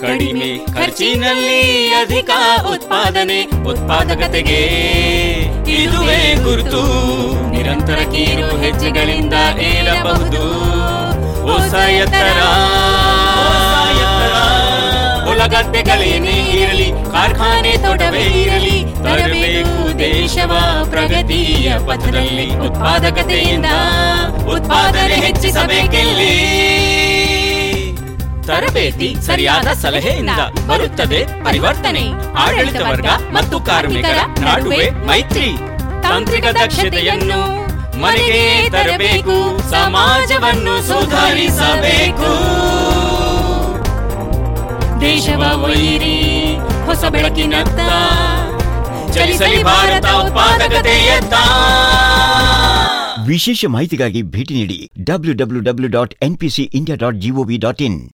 ಕಡಿಮೆ ಖರ್ಚಿನಲ್ಲಿ ಅಧಿಕ ಉತ್ಪಾದನೆ ಉತ್ಪಾದಕತೆಗೆ ಇದುವೇ ಗುರುತು ನಿರಂತರ ಕೀರು ಹೆಜ್ಜೆಗಳಿಂದ ಏರಬಹುದು ಹೊಸ ಎತ್ತರ ಹೊಲಗದ್ದೆಗಳೇನೇ ಇರಲಿ ಕಾರ್ಖಾನೆ ತೋಟವೇ ಇರಲಿ ತರಬೇಕು ದೇಶವ ಪ್ರಗತಿಯ ಪಥದಲ್ಲಿ ಉತ್ಪಾದಕತೆಯಿಂದ ಉತ್ಪಾದನೆ ಹೆಚ್ಚಿಸಬೇಕೆಲ್ಲಿ ತರಬೇತಿ ಸರಿಯಾದ ಸಲಹೆಯಿಂದ ಬರುತ್ತದೆ ಪರಿವರ್ತನೆ ಆಡಳಿತ ವರ್ಗ ಮತ್ತು ಕಾರ್ಮಿಕರ ನಡುವೆ ಮೈತ್ರಿ ತಾಂತ್ರಿಕ ದಕ್ಷತೆಯನ್ನು ಮನೆಗೆ ತರಬೇಕು ಸಮಾಜವನ್ನು ಸುಧಾರಿಸಬೇಕು ದೇಶವ ವೈರಿ ಹೊಸ ಬೆಳಕಿನತ್ತ ಚಲಿಸಲಿ ಭಾರತ ಉತ್ಪಾದಕತೆಯತ್ತ ವಿಶೇಷ ಮಾಹಿತಿಗಾಗಿ ಭೇಟಿ ನೀಡಿ W W W dot N P C India dot gov dot ಇನ್